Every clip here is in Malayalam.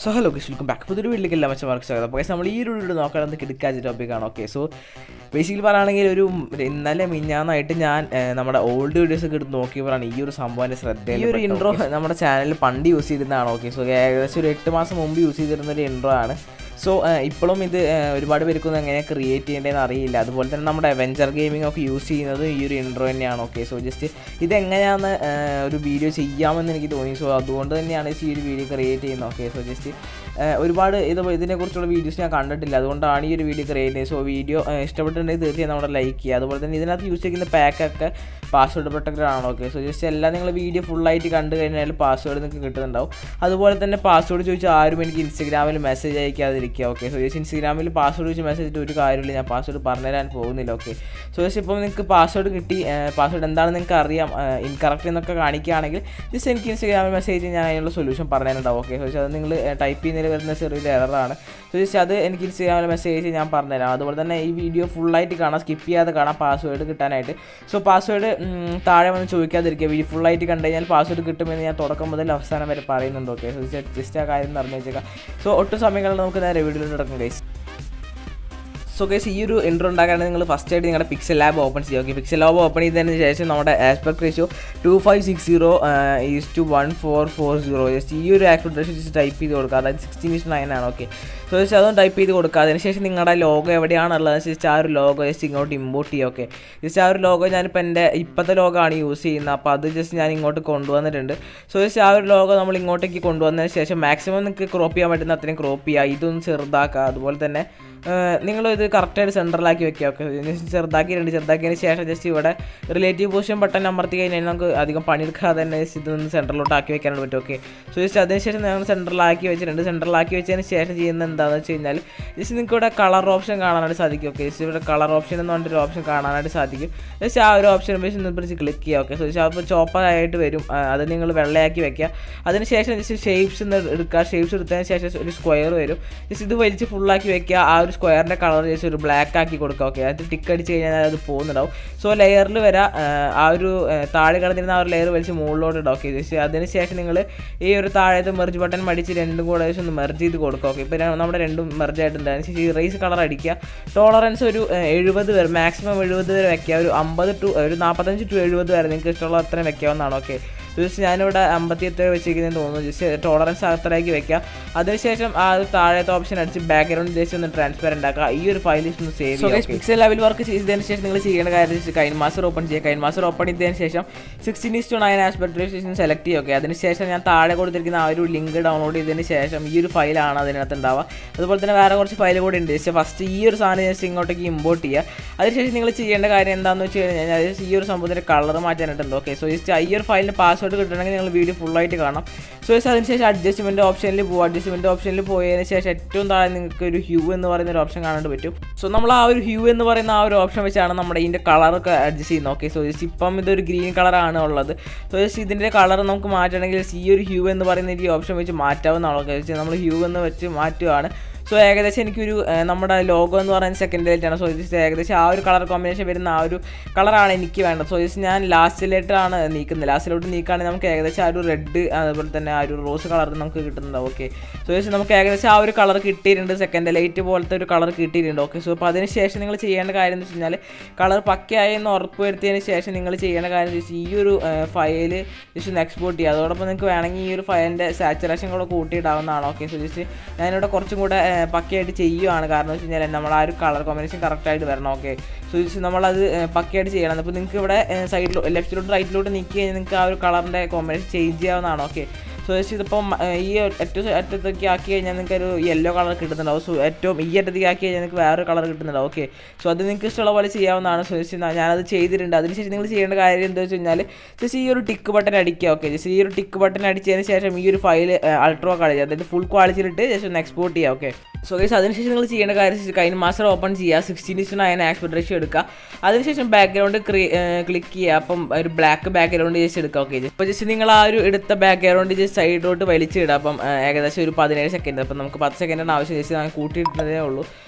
so hello guys welcome back പുതിയൊരു വീട്ടിലേക്ക് എല്ലാ മച്ചമാർക്ക് സ്വാഗതം അപ്പോൾ guys, നമ്മൾ ഈ ഒരു വീഡിയോ നോക്കാനൊന്ന് കിടക്കാച്ച ടോപ്പിക്കാണ് ഓക്കെ സോ ബേസിക്കലി പറയുകയാണെങ്കിൽ ഒരു ഇന്നലെ മിഞ്ഞാന്നായിട്ട് ഞാൻ ഏഹ്, നമ്മുടെ ഓൾഡ് വീഡിയോസ് ഒക്കെ എടുത്ത് നോക്കിയപ്പോഴാണ് ഈ ഒരു സംഭവം ശ്രദ്ധ ഈ ഒരു ഇൻട്രോ നമ്മുടെ ചാനലിൽ പണ്ട് യൂസ് ചെയ്തിരുന്നതാണ് ഓക്കെ സോ ഏകദേശം ഒരു എട്ട് മാസം മുമ്പ് യൂസ് ചെയ്തിരുന്ന ഒരു ഇൻട്രോ ആണ് സോ ഇപ്പോഴും ഇത് ഏഹ്, ഒരുപാട് പേർക്കൊന്നും എങ്ങനെ ക്രിയേറ്റ് ചെയ്യേണ്ടതെന്ന് അറിയില്ല അതുപോലെ തന്നെ നമ്മുടെ അവെഞ്ചർ ഗെയിമിംഗ് ഒക്കെ യൂസ് ചെയ്യുന്നത് ഈ ഒരു ഇൻട്രോ തന്നെയാണ് ഓക്കെ സോ ജസ്റ്റ് ഇതെങ്ങനെയാണ് ഏഹ്, ഒരു വീഡിയോ ചെയ്യാമെന്ന് എനിക്ക് തോന്നി സോ അതുകൊണ്ട് തന്നെയാണ് ഈ ഒരു വീഡിയോ ക്രിയേറ്റ് ചെയ്യുന്നത് ഓക്കെ സോ ജസ്റ്റ് ഒരുപാട് ഇത് ഇതിനെക്കുറിച്ചുള്ള വീഡിയോസ് ഞാൻ കണ്ടിട്ടില്ല അതുകൊണ്ടാണ് ഈ ഒരു വീഡിയോ ക്രിയേറ്റ് ചെയ്യുന്നത് സോ വീഡിയോ ഇഷ്ടപ്പെട്ടിട്ടുണ്ടെങ്കിൽ തീർച്ചയായും നമ്മുടെ ലൈക്ക് ചെയ്യുക അതുപോലെ തന്നെ ഇതിനകത്ത് യൂസ് ചെയ്യുന്ന പാക്കൊക്കെ പാസ്വേഡ് പ്രൊട്ടക്റ്റഡ് ആണ് ഓക്കെ സോ ജസ്റ്റ് എല്ലാം നിങ്ങൾ വീഡിയോ ഫുള്ളായിട്ട് കണ്ടു കഴിഞ്ഞാൽ പാസ്വേഡ് നിങ്ങൾക്ക് കിട്ടുന്നുണ്ടാവും അതുപോലെ തന്നെ പാസ്വേഡ് ചോദിച്ചാൽ ആരും എനിക്ക് ഇൻസ്റ്റഗ്രാമിൽ മെസ്സേജ് അയക്കാതിരിക്കുക ഓക്കെ സോ ജസ്റ്റ് ഇൻസ്റ്റഗ്രാമിൽ പാസ്വേഡ് ചോദിച്ച് മെസ്സേജ് ഇട്ട് ഒരു കാര്യമില്ല ഞാൻ പാസ്വേഡ് പറഞ്ഞുതരാൻ പോകുന്നില്ല ഓക്കെ സോ ജസ്റ്റ് ഇപ്പോൾ നിങ്ങൾക്ക് പാസ്വേഡ് കിട്ടി പാസ്വേഡ് എന്താണെന്ന് നിങ്ങൾക്ക് അറിയാം ഇൻകറക്റ്റ് എന്നൊക്കെ കാണിക്കുകയാണെങ്കിൽ ജസ്റ്റ് എനിക്ക് ഇൻസ്റ്റഗ്രാമിൽ മെസ്സേജ് ഞാൻ അതിനുള്ള സൊല്യൂഷൻ പറഞ്ഞുതരാം ഓക്കെ സോ അത് നിങ്ങൾ ടൈപ്പ് ചെയ്യുന്നതിൽ വരുന്ന ചെറിയൊരു എററാണ് സോ ജസ്റ്റ് അത് എനിക്ക് ഇൻസ്റ്റഗ്രാമിൽ മെസ്സേജ് ഞാൻ പറഞ്ഞുതരാം അതുപോലെ തന്നെ ഈ വീഡിയോ ഫുള്ളായിട്ട് കാണാം സ്കിപ്പ് ചെയ്യാതെ കാണാം പാസ്വേഡ് കിട്ടാനായിട്ട് സോ പാസ്വേഡ് താഴെ വന്ന് ചോദിക്കാതിരിക്കുക വീഡിയോ ഫുള്ളായിട്ട് കണ്ടു കഴിഞ്ഞാൽ പാസ്വേഡ് കിട്ടുമെന്ന് ഞാൻ തുടക്കം മുതൽ അവസാനം വരെ പറയുന്നുണ്ട് ഓക്കെ സോ ജസ്റ്റ് ആ കാര്യം അറിഞ്ഞു വെച്ചേക്കാം സോ ഒട്ടും സമയങ്ങളിൽ നമുക്ക് നേരെ വീഡിയോയിൽ നടക്കും ഗൈസ് സോ ഗൈസ് ഈ ഒരു ഇൻട്രോ ഉണ്ടാക്കാനാണെങ്കിൽ നിങ്ങൾ ഫസ്റ്റ് ആയിട്ട് നിങ്ങളുടെ പിക്സൽ ലാബ് ഓപ്പൺ ചെയ്യുക ഓക്കെ പിക്സൽ ലാബ് ഓപ്പൺ ചെയ്തതിന് ശേഷം നമ്മുടെ aspect ratio two five six zero is two one four four zero just ഈ ഒരു ആസ്പെക്ട് റേഷ്യോ ജസ്റ്റ് ടൈപ്പ് ചെയ്ത് കൊടുക്കുക അതായത് സിക്സ്റ്റീൻ ഇസ് നയൻ ആണ് ഓക്കെ സോ ജസ്റ്റ് അതൊന്നും ടൈപ്പ് ചെയ്ത് കൊടുക്കുക അതിനുശേഷം നിങ്ങളുടെ ലോഗോ എവിടെയാണുള്ളത് ജസ്റ്റ് ആ ഒരു ലോഗോ ജസ്റ്റ് ഇങ്ങോട്ട് ഇമ്പോർട്ട് ചെയ്യുക ഓക്കെ ജസ്റ്റ് ആ ഒരു ലോഗോ ഞാനിപ്പോൾ എൻ്റെ ഇപ്പോഴത്തെ ലോഗോ ആണ് യൂസ് ചെയ്യുന്നത് അപ്പോൾ അത് ജസ്റ്റ് ഞാൻ ഇങ്ങോട്ട് കൊണ്ടുവന്നിട്ടുണ്ട് സോ ജസ്റ്റ് ആ ഒരു ലോഗോ നമ്മൾ ഇങ്ങോട്ടേക്ക് കൊണ്ടുവന്നതിന് ശേഷം മാക്സിമം നിങ്ങൾക്ക് ക്രോപ്പ് ചെയ്യാൻ പറ്റുന്ന അത്രയും ക്രോപ്പ് ചെയ്യുക ഇതൊന്ന് ചെറുതാക്കുക അതുപോലെ തന്നെ നിങ്ങൾ ഇത് കറക്റ്റായിട്ട് സെൻറ്ററിലാക്കി വെക്കുക ഓക്കെ ചെറുതാക്കിയിട്ടുണ്ട് ചെറുതാക്കിയതിന് ശേഷം ജസ്റ്റ് ഇവിടെ റിലേറ്റീവ് പൊസിഷൻ ബട്ടൺ അമർത്തി കഴിഞ്ഞാൽ നമുക്ക് അധികം പണിയെടുക്കാതെ തന്നെ ജസ്റ്റ് ഇതൊന്ന് സെൻറ്ററിലോട്ട് ആക്കി വെക്കാനായിട്ട് പറ്റും ഓക്കെ സോ ജസ്റ്റ് അതിനുശേഷം ഞങ്ങൾ സെൻറ്ററിലാക്കി വെച്ചിട്ടുണ്ട് സെൻറ്ററിലാക്കി വെച്ചതിന് ശേഷം ചെയ്യുന്നത് എന്താണെന്ന് വെച്ച് കഴിഞ്ഞാൽ ജസ്റ്റ് നിങ്ങൾക്ക് ഇവിടെ കളർ ഓപ്ഷൻ കാണാനായിട്ട് സാധിക്കും ഓക്കെ ജസ്റ്റ് ഇവിടെ കളർ ഓപ്ഷൻ എന്ന് പറഞ്ഞൊരു ഓപ്ഷൻ കാണാനായിട്ട് സാധിക്കും ജസ്റ്റ് ആ ഒരു ഓപ്ഷൻ വെച്ച് ഒന്ന് പിടിച്ച് ക്ലിക്ക് ചെയ്യുക ഓക്കെ സോ ജസ്റ്റ് അപ്പോൾ ചോപ്പറായിട്ട് വരും ആ, അത് നിങ്ങൾ വെള്ളയാക്കി വെക്കുക അതിനുശേഷം ജസ്റ്റ് ഷേപ്സ് എടുക്കുക ഷേപ്സ് എടുത്തതിന് ശേഷം ഒരു സ്ക്വയർ വരും ജസ്റ്റ് ഇത് വലിച്ച് ഫുള്ളാക്കി വെക്കുക ആ ഒരു സ്ക്വയറിൻ്റെ കളർ ജസ്റ്റ് ഒരു ബ്ലാക്ക് ആക്കി കൊടുക്കുക ഓക്കെ അത് ടിക്ക് അടിച്ച് കഴിഞ്ഞാൽ അത് പോകുന്നുണ്ടാവും സോ ലെയറിൽ വരാം ആ ഒരു ആ, താഴെ കിടന്നിരുന്ന ആ ഒരു ലെയർ വലിച്ച് മുകളിലോട്ട് ഇടാം ഓക്കെ ജസ്റ്റ് അതിന് ശേഷം നിങ്ങൾ ഈ ഒരു താഴത്തെ മെർജ് ബട്ടൺ മടിച്ച് രണ്ടും കൂടെ ജസ്റ്റ് ഒന്ന് മെർജ് ചെയ്ത് കൊടുക്കുക ഓക്കെ ഇപ്പോൾ നമ്മുടെ രണ്ടും മെർജ് ആയിട്ടുണ്ട് അതിനുശേഷം ഈ റേസ് കളർ അടിക്കുക ടോളറൻസ് ഒരു എഴുപത് വരെ മാക്സിമം എഴുപത് വരെ വെക്കുക ഒരു അമ്പത് ടു ഒരു നാൽപ്പത്തഞ്ച് ടു എഴുപത് വരെ നിങ്ങൾക്ക് ഇഷ്ടമുള്ള അത്രയും വെക്കാവുന്നതാണ് ഓക്കെ ജസ്റ്റ് ഞാനിവിടെ അമ്പത്തി എട്ട് വെച്ചിരിക്കുന്നതെന്ന് തോന്നുന്നു ജസ്റ്റ് ടോളറൻസ് അത്രയ്ക്ക് വെക്കുക അതിനുശേഷം ആ ഒരു താഴത്തെ ഓപ്ഷൻ അടിച്ച് ബാക്ക്ഗ്രൗണ്ട് ജസ്റ്റ് ഒന്ന് ട്രാൻസ്പെറൻ്റ് ആക്കുക ഈ ഒരു ഫയൽ ഒന്ന് സേവ് ചെയ്യുക പിക്സൽ ലെവൽ വർക്ക് ചെയ്തതിന് ശേഷം നിങ്ങൾ ചെയ്യേണ്ട കാര്യം കൈൻ മാസ്റ്റർ ഓപ്പൺ ചെയ്യുക കൈൻ മാസ്റ്റർ ഓപ്പൺ ചെയ്തതിന് ശേഷം sixteen is to nine aspect റേഷൻ സെലക്ട് ചെയ്യുക ഓക്കെ അതിനുശേഷം ഞാൻ താഴെ കൊടുത്തിരിക്കുന്ന ആ ഒരു ലിങ്ക് ഡൗൺലോഡ് ചെയ്തതിന് ശേഷം ഈ ഒരു ഫയലാണ് അതിനകത്ത് ഉണ്ടാവുക അതുപോലെ തന്നെ വേറെ കുറച്ച് ഫയൽ കൂടി ഉണ്ട് ജസ്റ്റ് ഫസ്റ്റ് ഈ ഒരു സാധനം ജസ്റ്റ് ഇങ്ങോട്ടേക്ക് ഇമ്പോർട്ട് ചെയ്യുക അതിനുശേഷം നിങ്ങൾ ചെയ്യേണ്ട കാര്യം എന്താണെന്ന് വെച്ച് കഴിഞ്ഞാൽ just ഈ ഒരു സംഭവത്തിൻ്റെ കളർ മാറ്റാനായിട്ടുണ്ട് ഓക്കെ സോ ജസ്റ്റ് ഈ ഒരു ഫയലിന് പാസ്വേഡ് കിട്ടണമെങ്കിൽ നിങ്ങൾ വീഡിയോ ഫുള്ളായിട്ട് കാണാം സോ ജസ്റ്റ് അതിനുശേഷം അഡ്ജസ്റ്റ്മെൻറ്റ് ഓപ്ഷനിൽ പോകും അഡ്ജസ്റ്റ്മെൻറ്റ് ഓപ്ഷനിൽ പോയതിന് ശേഷം ഏറ്റവും താഴെ നിങ്ങൾക്ക് ഒരു ഹ്യൂ എന്ന് പറയുന്ന ഒരു ഓപ്ഷൻ കാണാൻ പറ്റും സോ നമ്മൾ ആ ഒരു ഹ്യൂ എന്ന് പറയുന്ന ആ ഒരു ഓപ്ഷൻ വെച്ചാണ് നമ്മുടെ ഇതിൻ്റെ കളറൊക്കെ അഡ്ജസ്റ്റ് ചെയ്യുന്നത് ഓക്കെ സോ ജസ്റ്റ് ഇപ്പം ഇതൊരു ഗ്രീൻ കളറാണ് ഉള്ളത് സോ ജസ്റ്റ് ഇതിൻ്റെ കളർ നമുക്ക് മാറ്റണമെങ്കിൽ just ഈ ഒരു ഹ്യൂ എന്ന് പറയുന്ന ഈ ഓപ്ഷൻ വെച്ച് മാറ്റാവുന്നതാണ് ഓക്കെ ജസ്റ്റ് നമ്മൾ ഹ്യൂ എന്ന് വെച്ച് മാറ്റുകയാണ് സോ ഏകദേശം എനിക്കൊരു ഏഹ്, നമ്മുടെ ലോഗോ എന്ന് പറയുന്നത് സെക്കൻഡ് ലൈറ്റ് ആണ് സോ ജസ്റ്റ് ഏകദേശം ആ ഒരു കളർ കോമ്പിനേഷൻ വരുന്ന ആ ഒരു കളറാണ് എനിക്ക് വേണ്ടത് സോ ജസ്റ്റ് ഞാൻ ലാസ്റ്റിലേട്ടാണ് നീക്കുന്നത് ലാസ്റ്റിലോട്ട് നീക്കുകയാണെങ്കിൽ നമുക്ക് ഏകദേശം ആ ഒരു റെഡ് അതുപോലെ തന്നെ ആ ഒരു റോസ് കളർ നമുക്ക് കിട്ടുന്നുണ്ടാവും ഓക്കെ സോ ജസ്റ്റ് നമുക്ക് ഏകദേശം ആ ഒരു കളർ കിട്ടിയിട്ടുണ്ട് സെക്കൻഡ് ലൈറ്റ് പോലത്തെ ഒരു കളർ കിട്ടിയിട്ടുണ്ട് ഓക്കെ സോ അപ്പോൾ അതിന് ശേഷം നിങ്ങൾ ചെയ്യേണ്ട കാര്യം എന്ന് വെച്ച് കഴിഞ്ഞാൽ കളർ പക്കയായി എന്ന് ഉറപ്പ് വരുത്തിയതിന് ശേഷം നിങ്ങൾ ചെയ്യേണ്ട കാര്യം എന്ന് വെച്ചാൽ ഈ ഒരു ഫയൽ ജസ്റ്റ് ഒന്ന് എക്സ്പോർട്ട് ചെയ്യുക അതോടൊപ്പം നിങ്ങൾക്ക് വേണമെങ്കിൽ ഈ ഒരു ഫയലിൻ്റെ സാച്ചുറേഷൻ കൂടെ കൂട്ടിയിടാവുന്നതാണ് ഓക്കെ സോ ജസ്റ്റ് ഞാനിവിടെ കുറച്ചും കൂടെ ഏഹ്, പക്കയായിട്ട് ചെയ്യുവാണ് കാരണം എന്ന് വെച്ച് കഴിഞ്ഞാൽ നമ്മൾ ആ ഒരു കളർ കോമ്പിനേഷൻ കറക്റ്റായിട്ട് വരണം ഓക്കെ സോ ജസ്റ്റ് നമ്മളത് ഏഹ്, പക്കയായിട്ട് ചെയ്യണം അപ്പോൾ നിങ്ങൾക്ക് ഇവിടെ സൈഡിലോ ലെഫ്റ്റിലോട്ട് റൈറ്റിലോട്ട് നീക്കി കഴിഞ്ഞാൽ നിങ്ങൾക്ക് ആ ഒരു കളറിൻ്റെ കോമ്പിനേഷൻ ചേഞ്ച് ചെയ്യാവുന്നതാണ് ഓക്കെ സോ ജസ്റ്റ് ഇതിപ്പം ഏഹ്, ഈ ഏറ്റവും അറ്റത്തേക്ക് ആക്കി കഴിഞ്ഞാൽ നിങ്ങൾക്ക് ഒരു യെല്ലോ കളർ കിട്ടുന്നുണ്ടാവും സോ ഏറ്റവും ഈ അറ്റത്തേക്ക് ആക്കി കഴിഞ്ഞാൽ നിങ്ങൾക്ക് വേറൊരു കളർ കിട്ടുന്നുണ്ടാവും ഓക്കെ സോ അത് നിങ്ങൾക്ക് ഇഷ്ടമുള്ള പോലെ ചെയ്യാവുന്നതാണ് സോ ജസ്റ്റ് ഞാ- ഞാനത് ചെയ്തിട്ടുണ്ട് അതിനുശേഷം നിങ്ങൾ ചെയ്യേണ്ട കാര്യം എന്താ വെച്ച് കഴിഞ്ഞാൽ ജസ്റ്റ് ഈ ഒരു ടിക്ക് ബട്ടൺ അടിക്കുക ഓക്കെ ജസ്റ്റ് ഈ ഒരു ടിക്ക് ബട്ടൺ അടിച്ചതിന് ശേഷം ഈ ഒരു ഫയൽ അൾട്രോ കളയുക അതായത് ഫുൾ ക്വാളിറ്റിയിലിട്ട് ജസ്റ്റ് ഒന്ന് എക്സ്പോർട്ട് ചെയ്യുക ഓക്കെ സോ ഗൈസ് അതിനുശേഷം നിങ്ങൾ ചെയ്യേണ്ട കാര്യം കൈൻ മാസ്റ്റർ ഓപ്പൺ ചെയ്യുക sixteen is to nine aspect ratio എടുക്കുക അതിനുശേഷം ബാക്ക്ഗ്രൗണ്ട് ക്ലിക്ക് ചെയ്യുക അപ്പം ഒരു ബ്ലാക്ക് ബാക്ക്ഗ്രൗണ്ട് ജസ്റ്റ് എടുക്കുക ഓക്കെ അപ്പോൾ ജസ്റ്റ് നിങ്ങൾ ആ ഒരു എടുത്ത ബാക്ക്ഗ്രൗണ്ട് ജസ്റ്റ് സൈഡിലോട്ട് വലിച്ചിടുക അപ്പം ഏഹ്, ഏകദേശം ഒരു പതിനേഴ് സെക്കൻഡ് അപ്പം നമുക്ക് പത്ത് സെക്കൻഡിന് ആവശ്യം ജസ്റ്റ് ഞാൻ കൂട്ടിയിട്ടതേ ഉള്ളൂ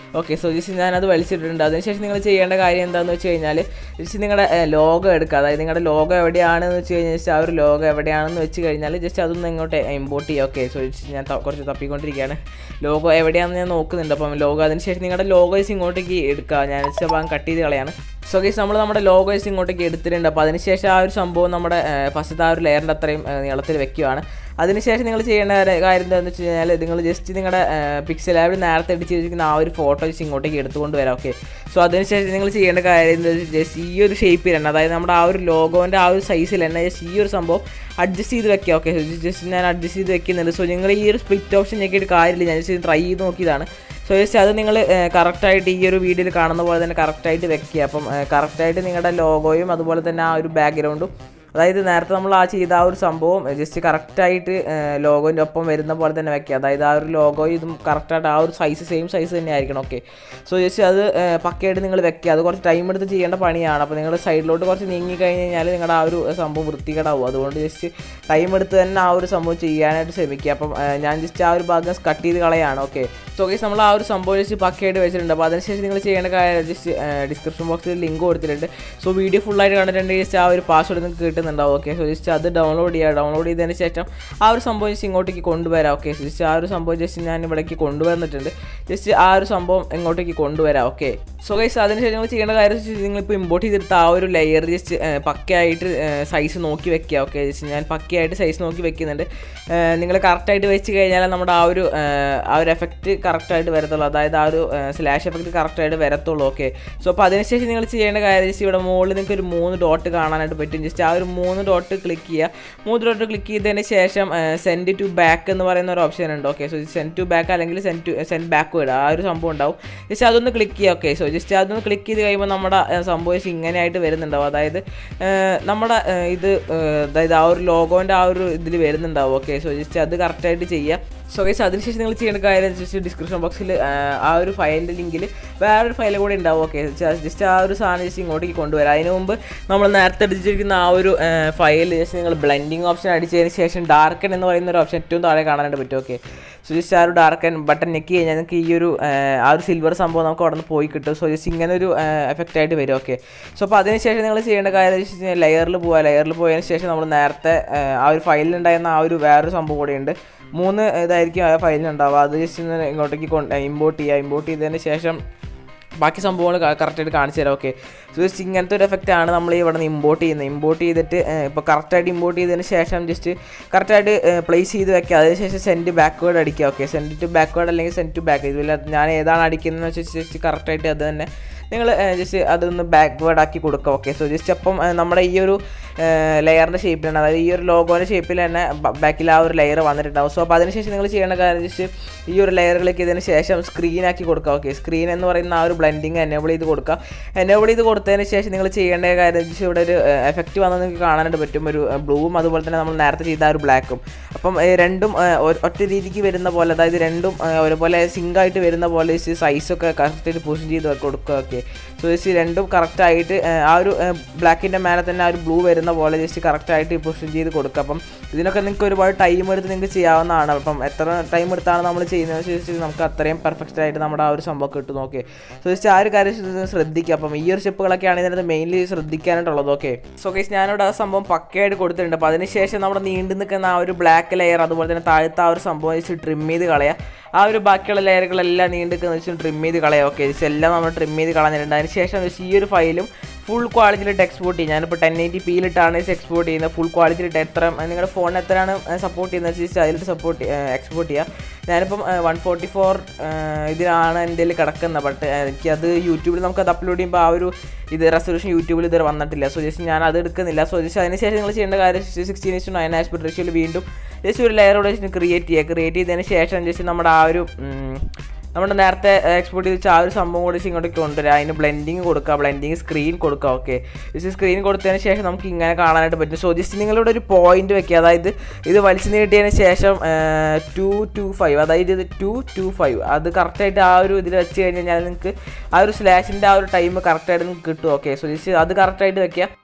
ഓക്കെ സോ ജസ്റ്റ് ഞാനത് വലിച്ചിട്ടിട്ടുണ്ട് അതിനുശേഷം നിങ്ങൾ ചെയ്യേണ്ട കാര്യം എന്താണെന്ന് വെച്ച് കഴിഞ്ഞാൽ ജസ്റ്റ് നിങ്ങളുടെ ലോഗോ എടുക്കുക അതായത് നിങ്ങളുടെ ലോഗോ എവിടെയാണെന്ന് വെച്ച് കഴിഞ്ഞാൽ ജസ്റ്റ് ആ ഒരു ലോഗോ എവിടെയാണെന്ന് വെച്ച് കഴിഞ്ഞാൽ ജസ്റ്റ് അതൊന്ന് ഇങ്ങോട്ട് ഇമ്പോർട്ട് ചെയ്യുക ഓക്കെ സോ ജസ്റ്റ് ഞാൻ ത- കുറച്ച് തപ്പിക്കൊണ്ടിരിക്കുകയാണ് ലോഗോ എവിടെയാണെന്ന് ഞാൻ നോക്കുന്നുണ്ട് അപ്പം ലോഗോ അതിനുശേഷം നിങ്ങളുടെ ലോഗോസ് ഇങ്ങോട്ടേക്ക് എടുക്കുക ഞാൻ ജസ്റ്റ് ഭാഗം കട്ട് ചെയ്ത് കളയാണ് സോ ഗൈസ് നമ്മൾ നമ്മുടെ ലോഗോസ് ഇങ്ങോട്ടേക്ക് എടുത്തിട്ടുണ്ട് അപ്പോൾ അതിനുശേഷം ആ ഒരു സംഭവം നമ്മുടെ ഫസ്റ്റത്തെ ആ ഒരു ലെയറിൻ്റെ അത്രയും ഏഹ്, നീളത്തിൽ വെക്കുകയാണ് അതിനുശേഷം നിങ്ങൾ ചെയ്യേണ്ട കാര്യം കാര്യം എന്താണെന്ന് വെച്ച് കഴിഞ്ഞാൽ നിങ്ങൾ ജസ്റ്റ് നിങ്ങളുടെ പിക്സൽ ആപ്പ് നേരത്തെ അടിച്ച് വെച്ചിരിക്കുന്ന ആ ഒരു ഫോട്ടോ ജസ്റ്റ് ഇങ്ങോട്ടേക്ക് എടുത്തുകൊണ്ട് വരാം ഓക്കെ സോ അതിനുശേഷം നിങ്ങൾ ചെയ്യേണ്ട കാര്യം എന്താ വെച്ചാൽ ജസ്റ്റ് ഈ ഒരു ഷേപ്പിൽ തന്നെ അതായത് നമ്മുടെ ആ ഒരു ലോഗോൻ്റെ ആ ഒരു സൈസിൽ തന്നെ ജസ്റ്റ് ഈ ഒരു സംഭവം അഡ്ജസ്റ്റ് ചെയ്ത് വെക്കുക ഓക്കെ ജസ്റ്റ് ഞാൻ അഡ്ജസ്റ്റ് ചെയ്ത് വെക്കുന്നുണ്ട് സോ നിങ്ങൾ ഈ ഒരു സ്പ്ലിറ്റ് ഓപ്ഷൻ ഞെക്കിയിട്ട് കാര്യമില്ല ഞാൻ ജസ്റ്റ് ട്രൈ ചെയ്ത് നോക്കിയതാണ് സോ ജസ്റ്റ് അത് നിങ്ങൾ കറക്റ്റായിട്ട് ഈ ഒരു വീഡിയോയിൽ കാണുന്ന പോലെ തന്നെ കറക്റ്റായിട്ട് വെക്കുക അപ്പം കറക്റ്റായിട്ട് നിങ്ങളുടെ ലോഗോയും അതുപോലെ തന്നെ ആ ഒരു ബാക്ക്ഗ്രൗണ്ടും അതായത് നേരത്തെ നമ്മൾ ആ ചെയ്ത ആ ഒരു സംഭവം ജസ്റ്റ് കറക്റ്റായിട്ട് ലോഗോൻ്റെ ഒപ്പം വരുന്ന പോലെ തന്നെ വെക്കുക അതായത് ആ ഒരു ലോഗോയും ഇതും കറക്റ്റായിട്ട് ആ ഒരു സൈസ് സെയിം സൈസ് തന്നെ ആയിരിക്കണം ഓക്കെ സോ ജസ്റ്റ് അത് ഏഹ്, പക്കയായിട്ട് നിങ്ങൾ വെക്കുക അത് കുറച്ച് ടൈം എടുത്ത് ചെയ്യേണ്ട പണിയാണ് അപ്പോൾ നിങ്ങൾ സൈഡിലോട്ട് കുറച്ച് നീങ്ങി കഴിഞ്ഞ് കഴിഞ്ഞാൽ നിങ്ങളുടെ ആ ഒരു സംഭവം വൃത്തികേടാവും അതുകൊണ്ട് ജസ്റ്റ് ടൈം എടുത്ത് തന്നെ ആ ഒരു സംഭവം ചെയ്യാനായിട്ട് ശ്രമിക്കുക അപ്പം ഏഹ്, ഞാൻ ജസ്റ്റ് ആ ഒരു ഭാഗം കട്ട് ചെയ്ത് കളയാണ് ഓക്കെ സോ ഗൈസ് നമ്മൾ ആ ഒരു സംഭവം ജസ്റ്റ് പക്കയായിട്ട് വെച്ചിട്ടുണ്ട് അപ്പോൾ അതിനുശേഷം നിങ്ങൾ ചെയ്യേണ്ട കാര്യം ജസ്റ്റ് ഡിസ്ക്രിപ്ഷൻ ബോക്സിൽ ലിങ്ക് കൊടുത്തിട്ടുണ്ട് സോ വീഡിയോ ഫുള്ളായിട്ട് കണ്ടിട്ടുണ്ടെങ്കിൽ ജസ്റ്റ് ആ ഒരു പാസ്വേഡ് നിങ്ങൾക്ക് കിട്ടുന്നുണ്ടാവും ഓക്കെ സോ ജസ്റ്റ് അത് ഡൗൺലോഡ് ചെയ്യുക ഡൗൺലോഡ് ചെയ്തതിന് ശേഷം ആ ഒരു സംഭവം ജസ്റ്റ് ഇങ്ങോട്ടേക്ക് കൊണ്ടുവരാം ഓക്കെ ജസ്റ്റ് ആ ഒരു സംഭവം ജസ്റ്റ് ഞാൻ ഇവിടേക്ക് കൊണ്ടുവന്നിട്ടുണ്ട് ജസ്റ്റ് ആ ഒരു സംഭവം ഇങ്ങോട്ടേക്ക് കൊണ്ടുവരാം ഓക്കെ സോ ഗൈസ് അതിനുശേഷം നിങ്ങൾ ചെയ്യേണ്ട കാര്യം വെച്ചാൽ നിങ്ങളിപ്പോൾ ഇമ്പോർട്ട് ചെയ്തെടുത്ത ആ ഒരു ലെയർ ജസ്റ്റ് പക്കയായിട്ട് സൈസ് നോക്കി വെക്കുക ഓക്കെ ജസ്റ്റ് ഞാൻ പക്കയായിട്ട് സൈസ് നോക്കി വെക്കുന്നുണ്ട് നിങ്ങൾ കറക്റ്റായിട്ട് വെച്ച് കഴിഞ്ഞാൽ നമ്മുടെ ആ ഒരു ഏഹ്, ആ ഒരു എഫക്റ്റ് കറക്റ്റായിട്ട് വരത്തുള്ളൂ അതായത് ആ ഒരു സ്ലാഷ് എഫക്റ്റ് കറക്റ്റായിട്ട് വരത്തുള്ളൂ ഓക്കെ സോ അപ്പോൾ അതിനുശേഷം നിങ്ങൾ ചെയ്യേണ്ട കാര്യം ജസ്റ്റ് ഇവിടെ മുകളിൽ നിങ്ങൾക്ക് ഒരു മൂന്ന് ഡോട്ട് കാണാനായിട്ട് പറ്റും ജസ്റ്റ് ആ ഒരു മൂന്ന് ഡോട്ട് ക്ലിക്ക് ചെയ്യുക മൂന്ന് ഡോട്ട് ക്ലിക്ക് ചെയ്തതിന് ശേഷം സെൻഡ് ടു ബാക്ക് എന്ന് പറയുന്ന ഒരു ഓപ്ഷൻ ഉണ്ട് okay so send to back അല്ലെങ്കിൽ സെൻഡ് ടു സെൻഡ് ബാക്ക്വേഡ് ആ ഒരു സംഭവം ഉണ്ടാവും ജസ്റ്റ് അതൊന്ന് ക്ലിക്ക് ചെയ്യുക ഓക്കെ സോ ജസ്റ്റ് അതൊന്ന് ക്ലിക്ക് ചെയ്ത് കഴിയുമ്പോൾ നമ്മുടെ ഏഹ്, സംഭവം just ഇങ്ങനെയായിട്ട് വരുന്നുണ്ടാവും അതായത് ഏഹ്, നമ്മുടെ ഏഹ്, ഇത് ഏഹ്, അതായത് ആ ഒരു ലോഗോൻ്റെ ആ ഒരു ഇതിൽ വരുന്നുണ്ടാവും ഓക്കെ സോ ജസ്റ്റ് അത് കറക്റ്റായിട്ട് ചെയ്യുക സോ ഗൈസ് അതിനുശേഷം നിങ്ങൾ ചെയ്യേണ്ട കാര്യം ജസ്റ്റ് ഡിസ്ക്രിപ്ഷൻ ബോക്സിൽ ആ ഒരു ഫയലിൻ്റെ ലിങ്കിൽ വേറൊരു ഫയൽ കൂടെ ഉണ്ടാവും ഓക്കെ ജസ്റ്റ് ആ ഒരു സാധനം ജസ്റ്റ് ഇങ്ങോട്ടേക്ക് കൊണ്ടുവരാം അതിന് മുമ്പ് നമ്മൾ നേരത്തെ അടിച്ചിരിക്കുന്ന ആ ഒരു ഫയൽ ജസ്റ്റ് നിങ്ങൾ ബ്ലെൻഡിങ് ഓപ്ഷൻ അടിച്ചതിന് ശേഷം ഡാർക്കൻ എന്ന് പറയുന്ന ഒരു ഓപ്ഷൻ ഏറ്റവും താഴെ കാണാനായിട്ട് പറ്റും ഓക്കെ സോ ജസ്റ്റ് ആ ഒരു ഡാർക്കൻ ബട്ടൺ ഞെക്കി കഴിഞ്ഞാൽ നിങ്ങൾക്ക് ഈ ഒരു ആ, ആ ഒരു സിൽവർ സംഭവം നമുക്ക് അവിടെ നിന്ന് പോയി കിട്ടും സോ ജസ്റ്റ് ഇങ്ങനെ ഒരു എഫക്റ്റ് ആയിട്ട് വരും ഓക്കെ സോ അപ്പോൾ അതിനുശേഷം നിങ്ങൾ ചെയ്യേണ്ട കാര്യം വെച്ച് ലെയറിൽ പോവുക ലെയറിൽ പോയതിന് ശേഷം നമ്മൾ നേരത്തെ ആ, ആ ഒരു ഫയലിലുണ്ടായിരുന്ന ആ ഒരു വേറൊരു സംഭവം കൂടെയുണ്ട് മൂന്ന് ഇതായിരിക്കും ആ ഫയലിനുണ്ടാവുക അത് ജസ്റ്റ് ഒന്ന് ഇങ്ങോട്ടേക്ക് കൊണ്ട് ഇമ്പോർട്ട് ചെയ്യുക ഇമ്പോർട്ട് ചെയ്തതിന് ശേഷം ബാക്കി സംഭവങ്ങൾ കറക്റ്റായിട്ട് കാണിച്ചു തരാം ഓക്കെ സോ ജസ്റ്റ് ഇങ്ങനത്തെ ഒരു എഫക്റ്റ് ആണ് നമ്മൾ ഇവിടെ നിന്ന് ഇമ്പോർട്ട് ചെയ്യുന്നത് ഇമ്പോർട്ട് ചെയ്തിട്ട് ഇപ്പോൾ കറക്റ്റായിട്ട് ഇമ്പോർട്ട് ചെയ്തതിന് ശേഷം ജസ്റ്റ് കറക്റ്റായിട്ട് പ്ലേസ് ചെയ്ത് വെക്കുക അതിനുശേഷം സെൻഡ് ബാക്ക്വേഡ് അടിക്കുക ഓക്കെ സെൻഡ് ടു ബാക്ക്വേഡ് അല്ലെങ്കിൽ സെൻഡ് ടു ബാക്ക് ഇതിൽ ഞാൻ ഏതാണ് അടിക്കുന്നതെന്ന് വെച്ചാൽ ജസ്റ്റ് കറക്റ്റായിട്ട് അത് തന്നെ നിങ്ങൾ ജസ്റ്റ് അതൊന്ന് ബാക്ക്വേഡ് ആക്കി കൊടുക്കുക ഓക്കെ സോ ജസ്റ്റ് അപ്പം ഏഹ്, നമ്മുടെ ഈ ഒരു ലെയറിൻ്റെ ഷേപ്പിലാണ് അതായത് ഈ ഒരു ലോഗോൻ്റെ ഷേപ്പിൽ തന്നെ ബാക്കിൽ ആ ഒരു ലെയർ വന്നിട്ടുണ്ടാവും സോ അപ്പോൾ അതിനുശേഷം നിങ്ങൾ ചെയ്യേണ്ട കാര്യം ജസ്റ്റ് ഈ ഒരു ലെയർ ക്ലിക്ക് ചെയ്തതിന് ശേഷം സ്ക്രീൻ ആക്കി കൊടുക്കുക ഓക്കെ സ്ക്രീൻ എന്ന് പറയുന്ന ആ ഒരു ബ്ലെൻഡിങ് എനേബിൾ ചെയ്ത് കൊടുക്കുക എനേബിൾ ചെയ്ത് കൊടുത്തതിന് ശേഷം നിങ്ങൾ ചെയ്യേണ്ട കാര്യം ജസ്റ്റ് ഇവിടെ ഒരു എഫക്റ്റ് വന്നത് നിങ്ങൾക്ക് കാണാനായിട്ട് പറ്റും ഒരു ബ്ലൂവും അതുപോലെ തന്നെ നമ്മൾ നേരത്തെ ചെയ്ത ആ ഒരു ബ്ലാക്കും അപ്പം ഏഹ്, രണ്ടും ഏഹ്, ഒ- ഒറ്റ രീതിക്ക് വരുന്ന പോലെ അതായത് രണ്ടും ഏഹ്, ഒരുപോലെ സിങ്ക് ആയിട്ട് വരുന്ന പോലെ സൈസൊക്കെ കറക്റ്റായിട്ട് പൊസിഷൻ ചെയ്ത് കൊടുക്കുക ഓക്കെ സോ ജസ്റ്റ് രണ്ടും കറക്റ്റായിട്ട് ആ ഒരു ബ്ലാക്കിൻ്റെ മേലെ തന്നെ ആ ഒരു ബ്ലൂ വരുന്ന പോലെ ജസ്റ്റ് കറക്റ്റായിട്ട് പൊസിഷൻ ചെയ്ത് കൊടുക്കുക അപ്പം ഇതിനൊക്കെ നിങ്ങൾക്ക് ഒരുപാട് ടൈം എടുത്ത് നിങ്ങൾക്ക് ചെയ്യാവുന്നതാണ് അപ്പം എത്ര ടൈം എടുത്താണ് നമ്മൾ ചെയ്യുന്നത് വെച്ച് നമുക്ക് അത്രയും പെർഫെക്റ്റ് ആയിട്ട് നമ്മുടെ ആ ഒരു സംഭവം കിട്ടും നോക്കി സോ ജസ്റ്റ് ആ ഒരു കാര്യം ഇത് ശ്രദ്ധിക്കുക അപ്പം ഈ ഒരു സ്റ്റെപ്പുകളൊക്കെയാണ് ഇതിനകത്ത് മെയിൻലി ശ്രദ്ധിക്കാനായിട്ടുള്ളത് ഓക്കെ സോ കേസ് ഞാനിവിടെ ആ സംഭവം പക്കയായിട്ട് കൊടുത്തിട്ടുണ്ട് അപ്പോൾ അതിനുശേഷം നമ്മുടെ നീണ്ടു നിൽക്കുന്ന ആ ഒരു ബ്ലാക്ക് ലെയർ അതുപോലെ തന്നെ താഴത്തെ ആ ഒരു സംഭവം വെച്ച് ട്രിം ചെയ്ത് കളയുക ആ ഒരു ബാക്കിയുള്ള ലെയറുകളെല്ലാം നീണ്ടു നിൽക്കുന്ന വെച്ച് ട്രിം ചെയ്ത് കളയുക ഓക്കെ ജസ്റ്റ് എല്ലാം നമ്മൾ ട്രിം ചെയ്ത് കളഞ്ഞിട്ടുണ്ട് അതിന് ശേഷം ജസ്റ്റ് ഈ ഒരു ഫയലും ഫുൾ ക്വാളിറ്റിയിലിട്ട് എക്സ്പോർട്ട് ചെയ്യും ഞാനിപ്പോൾ ടെൻ എയ്റ്റി പിയിലിട്ടാണ് എക്സ്പോർട്ട് ചെയ്യുന്നത് ഫുൾ ക്വാളിറ്റിയിലിട്ട് എത്ര നിങ്ങളുടെ ഫോൺ എത്രയാണ് സപ്പോർട്ട് ചെയ്യുന്നത് വെച്ചാൽ അതിലിട്ട് സപ്പോർട്ട് എക്സ്പോർട്ട് ചെയ്യുക ഞാനിപ്പം വൺ ഫോർട്ടി ഫോർ ഇതിലാണ് എൻ്റെ കയ്യിൽ കിടക്കുന്നത് ബട്ട് എനിക്കത് യൂട്യൂബിൽ നമുക്കത് അപ്ലോഡ് ചെയ്യുമ്പോൾ ആ ഒരു ഇത് റെസൊല്യൂഷൻ യൂട്യൂബിൽ ഇതുവരെ വന്നിട്ടില്ല സോ ജസ്റ്റ് ഞാൻ അത് എടുക്കുന്നില്ല സോ ജസ്റ്റ് അതിനുശേഷം നിങ്ങൾ ചെയ്യേണ്ട കാര്യം സിക്സ്റ്റീൻ ഇസ്റ്റു നയൻ ആസ്പെക്ട് റേഷ്യോയിൽ വീണ്ടും ജസ്റ്റ് ഒരു ലെയറോടെ ക്രിയേറ്റ് ചെയ്യുക ക്രിയേറ്റ് ചെയ്തതിന് ശേഷം ജസ്റ്റ് നമ്മുടെ ആ ഒരു ഉം, നമ്മുടെ നേരത്തെ എക്സ്പോർട്ട് ചെയ്ത് വെച്ച ആ ഒരു സംഭവം കൂടി ഇങ്ങോട്ടേക്ക് കൊണ്ടുവരിക അതിന് ബ്ലെൻഡിങ് കൊടുക്കുക ബ്ലെൻഡിങ് സ്ക്രീൻ കൊടുക്കുക ഓക്കെ ജസ്റ്റ് സ്ക്രീൻ കൊടുത്തതിന് ശേഷം നമുക്ക് ഇങ്ങനെ കാണാനായിട്ട് പറ്റും സോ ജസ്റ്റ് നിങ്ങളിവിടെ ഒരു പോയിന്റ് വെക്കുക അതായത് ഇത് വലിച്ചു നീട്ടിയതിന് ശേഷം ടു ടു ഫൈവ് അതായത് ഇത് ടു ടു ഫൈവ് അത് കറക്റ്റായിട്ട് ആ ഒരു ഇതിൽ വെച്ച് കഴിഞ്ഞാൽ നിങ്ങൾക്ക് ആ ഒരു സ്ലാഷിൻ്റെ ആ ഒരു ടൈം കറക്റ്റായിട്ട് നിങ്ങൾക്ക് കിട്ടും ഓക്കെ സോ ജസ്റ്റ് അത് കറക്റ്റായിട്ട് വെക്കുക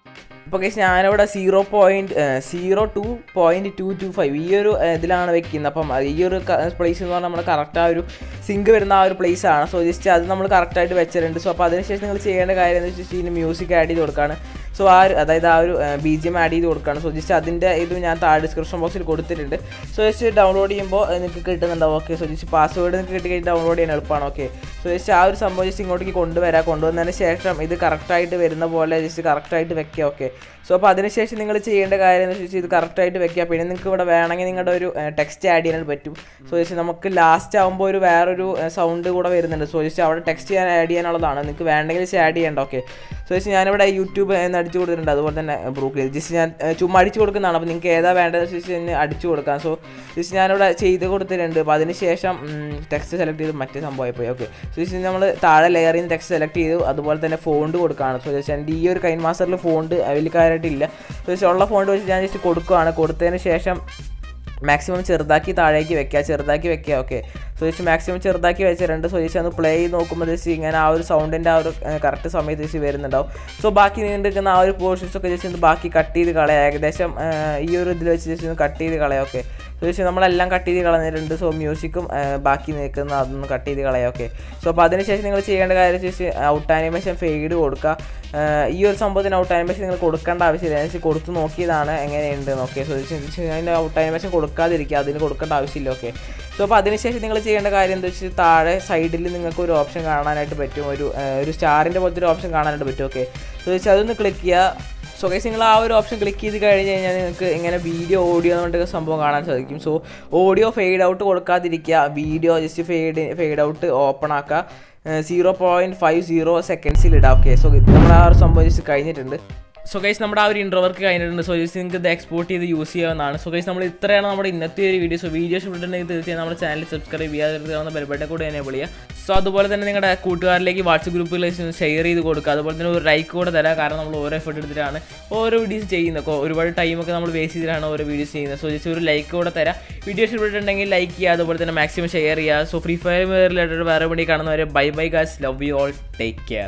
ഇപ്പോൾ കേസ് ഞാനിവിടെ zero point zero two point two two five ഈ ഒരു ഏഹ്, ഇതിലാണ് വെക്കുന്നത് അപ്പം ഈ ഒരു പ്ലേസ് എന്ന് പറഞ്ഞാൽ നമ്മൾ കറക്റ്റ് ആ ഒരു സിങ്ക് വരുന്ന ആ ഒരു പ്ലേസ് ആണ് സോ ജസ്റ്റ് അത് നമ്മൾ കറക്റ്റായിട്ട് വെച്ചിട്ടുണ്ട് സോ അപ്പോൾ അതിനുശേഷം നിങ്ങൾ ചെയ്യേണ്ട കാര്യം എന്ന് വെച്ചാൽ ഇതിന് മ്യൂസിക് ആഡ് ചെയ്ത് കൊടുക്കുകയാണ് സോ ആ ഒരു അതായത് ആ ഒരു ബി ജി എം ആഡ് ചെയ്ത് കൊടുക്കുകയാണ് സോ ജസ്റ്റ് അതിൻ്റെ ഇത് ഞാൻ താഴെ ഡിസ്ക്രിപ്ഷൻ ബോക്സിൽ കൊടുത്തിട്ടുണ്ട് സോ ജസ്റ്റ് ഡൗൺലോഡ് ചെയ്യുമ്പോൾ നിങ്ങൾക്ക് കിട്ടുന്നുണ്ടാവും ഓക്കെ സോ ജസ്റ്റ് പാസ്വേഡ് നിങ്ങൾക്ക് കിട്ടി കഴിഞ്ഞ് ഡൗൺലോഡ് ചെയ്യാൻ എളുപ്പമാണ് ഓക്കെ സോ ജസ്റ്റ് ആ ഒരു സംഭവം ജസ്റ്റ് ഇങ്ങോട്ടേക്ക് കൊണ്ടുവരാം കൊണ്ടുവന്നതിന് ശേഷം ഇത് കറക്റ്റായിട്ട് വരുന്ന പോലെ ജസ്റ്റ് കറക്റ്റായിട്ട് വെക്കുക ഓക്കെ സോ അപ്പോൾ അതിനുശേഷം നിങ്ങൾ ചെയ്യേണ്ട കാര്യം എന്ന് വെച്ചാൽ ഇത് കറക്റ്റായിട്ട് വെക്കുക പിന്നെ നിങ്ങൾക്ക് ഇവിടെ വേണമെങ്കിൽ നിങ്ങളുടെ ഒരു ടെക്സ്റ്റ് ആഡ് ചെയ്യാൻ പറ്റും സോ ജസ്റ്റ് നമുക്ക് ലാസ്റ്റ് ആകുമ്പോൾ ഒരു വേറൊരു സൗണ്ട് കൂടെ വരുന്നുണ്ട് സോ ജസ്റ്റ് അവിടെ ടെക്സ്റ്റ് ചെയ്യാൻ ആഡ് ചെയ്യാനുള്ളതാണ് നിങ്ങൾക്ക് വേണ്ടെങ്കിൽ ജസ്റ്റ് ആഡ് ചെയ്യേണ്ട ഓക്കെ സോ ജസ്റ്റ് ഞാനിവിടെ യൂട്യൂബ് എന്ന് അടിച്ചു കൊടുത്തിട്ടുണ്ട് അതുപോലെ തന്നെ ബ്രൂക്ക് ജസ്റ്റ് ഞാൻ ഏ, ചുമ്മാ അടിച്ചു കൊടുക്കുന്നതാണ് അപ്പോൾ നിങ്ങൾക്ക് ഏതാ വേണ്ടതെന്ന് വെച്ച് കഴിഞ്ഞാൽ അടിച്ചു കൊടുക്കാം സോ ജസ്റ്റ് ഞാനിവിടെ ചെയ്ത് കൊടുത്തിട്ടുണ്ട് അപ്പോൾ അതിന് ശേഷം ടെക്സ്റ്റ് സെലക്ട് ചെയ്ത് മറ്റേ സംഭവമായി പോയി ഓക്കെ സോ ജസ്റ്റ് നമ്മൾ താഴെ ലെയറിൽ നിന്ന് ടെക്സ്റ്റ് സെലക്ട് ചെയ്തു അതുപോലെ തന്നെ ഫോണ്ട് കൊടുക്കുകയാണ് സോ ജസ്റ്റ് എൻ്റെ ഈ ഒരു കൈൻ മാസ്റ്ററിൽ ഫോണ്ട് വലിയ കാര്യമായിട്ടില്ല സോ ജസ്റ്റ് ഉള്ള ഫോണ്ട് വെച്ച് ഞാൻ ജസ്റ്റ് കൊടുക്കുകയാണ് കൊടുത്തതിന് ശേഷം മാക്സിമം ചെറുതാക്കി താഴേക്ക് വെക്കുക ചെറുതാക്കി വെക്കുക ഓക്കെ സോ ജസ്റ്റ് മാക്സിമം ചെറുതാക്കി വെച്ചിട്ടുണ്ട് സോ ജസ്റ്റ് ഒന്ന് പ്ലേ ചെയ്ത് നോക്കുമ്പോൾ ജസ്റ്റ് ഇങ്ങനെ ആ ഒരു സൗണ്ടിൻ്റെ ആ ഒരു കറക്റ്റ് സമയത്ത് ജസ്റ്റ് വരുന്നുണ്ടാവും സോ ബാക്കി നീണ്ടിരിക്കുന്ന ആ ഒരു പോർഷൻസ് ഒക്കെ ജസ്റ്റ് ഒന്ന് ബാക്കി കട്ട് ചെയ്ത് കളയാം ഏകദേശം ആ, ഈ ഒരു ഇതിൽ വെച്ച് ജസ്റ്റ് ഒന്ന് കട്ട് ചെയ്ത് കളയാം ഓക്കെ സോ ജസ്റ്റ് നമ്മളെല്ലാം കട്ട് ചെയ്ത് കളഞ്ഞിട്ടുണ്ട് സോ മ്യൂസിക്കും ബാക്കി നിൽക്കുന്ന അതൊന്ന് കട്ട് ചെയ്ത് കളയാം ഓക്കെ സോ അപ്പോൾ അതിനുശേഷം നിങ്ങൾ ചെയ്യേണ്ട കാര്യം ജസ്റ്റ് ഔട്ട് ആനിമേഷൻ ഫെയ്ഡ് കൊടുക്കുക ആ, ഈ ഒരു സംഭവത്തിന് ഔട്ട് ആനിമേഷൻ നിങ്ങൾ കൊടുക്കേണ്ട ആവശ്യമില്ല ഞാൻ just കൊടുത്ത് നോക്കിയതാണ് എങ്ങനെയുണ്ട് ഓക്കെ സോ അതിൻ്റെ ഔട്ട് ആനിമേഷൻ കൊടുക്കാതിരിക്കുക അതിന് കൊടുക്കേണ്ട ആവശ്യമില്ല ഓക്കെ സോ അപ്പോൾ അതിനുശേഷം നിങ്ങൾ ചെയ്യേണ്ട കാര്യം എന്താ വെച്ചാൽ താഴെ സൈഡിൽ നിങ്ങൾക്ക് ഒരു ഓപ്ഷൻ കാണാനായിട്ട് പറ്റും ഒരു ആ, ഒരു സ്റ്റാറിൻ്റെ പോലത്തെ ഒരു ഓപ്ഷൻ കാണാനായിട്ട് പറ്റും ഓക്കെ സോ വെച്ചാൽ അതൊന്ന് ക്ലിക്ക് ചെയ്യുക സോ ഗൈസ് നിങ്ങൾ ആ ഒരു ഓപ്ഷൻ ക്ലിക്ക് ചെയ്ത് കഴിഞ്ഞ് കഴിഞ്ഞാൽ നിങ്ങൾക്ക് ഇങ്ങനെ വീഡിയോ ഓഡിയോ എന്നുകൊണ്ട് സംഭവം കാണാൻ സാധിക്കും സോ ഓഡിയോ ഫെയ്ഡ് ഔട്ട് കൊടുക്കാതിരിക്കുക video just fade fade out open ആക്കുക സീറോ പോയിൻറ്റ് ഫൈവ് സീറോ സെക്കൻഡ്സിൽ ഇടാം ഓക്കെ സോ ഇത് നമ്മൾ ആ ഒരു സംഭവം ജസ്റ്റ് കഴിഞ്ഞിട്ടുണ്ട് സോ ഗൈസ് നമ്മുടെ ആ ഒരു ഇൻട്രോ വർക്ക് കഴിഞ്ഞിട്ടുണ്ട് സോ ജസ്റ്റ് നിങ്ങൾക്ക് ഇത് എക്സ്പോർട്ട് ചെയ്ത് യൂസ് ചെയ്യാവുന്നതാണ് സോ ഗൈസ് നമ്മൾ ഇത്രയാണ് നമ്മുടെ ഇന്നത്തെ ഒരു വീഡിയോ സോ വീഡിയോ ഇഷ്ടപ്പെട്ടിട്ടുണ്ടെങ്കിൽ തീർച്ചയായും നമ്മുടെ ചാനൽ സബ്സ്ക്രൈബ് ചെയ്യാതെ ബെൽബട്ടൻ കൂടെ എന്നെ വിളിക്കുക സോ അതുപോലെ തന്നെ നിങ്ങളുടെ കൂട്ടുകാരിലേക്ക് വാട്സപ്പ് ഗ്രൂപ്പിലേക്ക് ഷെയർ ചെയ്ത് കൊടുക്കുക അതുപോലെ തന്നെ ഒരു ലൈക്ക് കൂടെ തരാം കാരണം നമ്മൾ ഓരോ എഫർട്ട് എടുത്തിട്ടാണ് ഓരോ വീഡിയോസ് ചെയ്യുന്നത് കൊ- ഒരുപാട് ടൈമൊക്കെ നമ്മൾ വേസ്റ്റ് ചെയ്തിട്ടാണ് ഓരോ വീഡിയോസ് ചെയ്യുന്നത് സോ ജസ്റ്റ് ഒരു ലൈക്ക് കൂടെ തരാം വീഡിയോ ഇഷ്ടപ്പെട്ടിട്ടുണ്ടെങ്കിൽ ലൈക്ക് ചെയ്യുക അതുപോലെ തന്നെ മാക്സിമം ഷെയർ ചെയ്യുക സോ ഫ്രീ ഫയർ റിലേറ്റഡ് വേറെ വേണ്ടി കാണുന്നവരെ bye bye guys love you all take care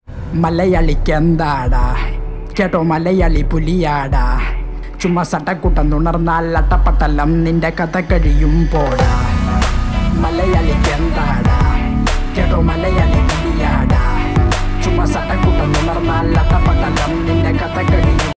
മലയാളിക്കെന്താടാ കേട്ടോ മലയാളി പുലിയാടാ ചുമ്മാ സട്ടക്കുട്ടം തുണർന്നാൽ അട്ടപ്പട്ടലം നിന്റെ കഥ കഴിയും പോടാ മലയാളിക്കെന്താടാ കേട്ടോ മലയാളി പുലിയാടാ ചുമ്മാ സട്ടക്കുട്ടം തുണർന്നാൽ അട്ടപ്പട്ടലം നിന്റെ കഥ കഴിയും